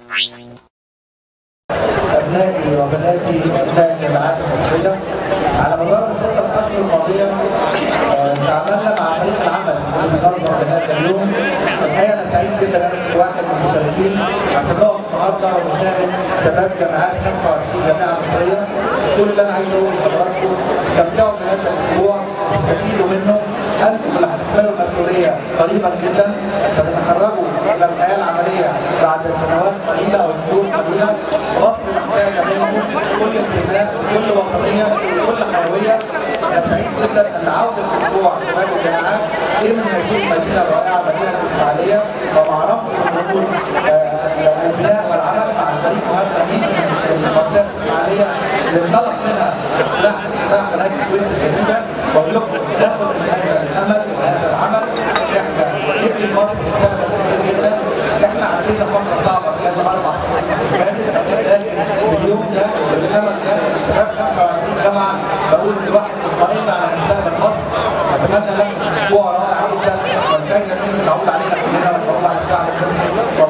أبنائي وبناتي أبناء الجامعات المصرية على مدار الستة أشهر الماضية آه، تعاملنا مع فريق العمل اللي نظم هذا اليوم الحقيقة أنا سعيد جدا أنا كنت واحد من المشاركين عشان نقف النهارده ونشاهد شباب جامعات 25 جامعة مصرية كل اللي أنا عايز أقوله لحضراتكم استمتعوا بهذا الأسبوع استفيدوا منه أنتم اللي هتحملوا المسؤولية قريبا جدا ستتخرجوا إلى الحياة العملية بعد سنوات قليلة أو شهور قليلة مصر محتاجة منكم كل انتماء كل وطنية كل حيوية أنا سعيد جدا أن عودة أسبوع شباب الجامعات إيه من هذه المدينة الرائعة مدينة الإسماعيلية ومع رفض الوجود البناء والعمل مع الفريق مهند أمين من المقدسة الإسماعيلية اللي انطلق منها نحن فتح قناة السويس الجديدة ويقول ناخد من هذا الأمل وهذا العمل إحنا نبني مصر مستقبل كبير جدا إحنا عندنا فترة صعبة بجد أربع سنين فاتت لكن اليوم ده والأمل ده شباب 25 جامعة بقول لواحد مطمئن على مستقبل مصر أتمنى لكم أسبوع رائع جدا والجايزة دي تعود علينا كلنا وتعود على الشعب المصري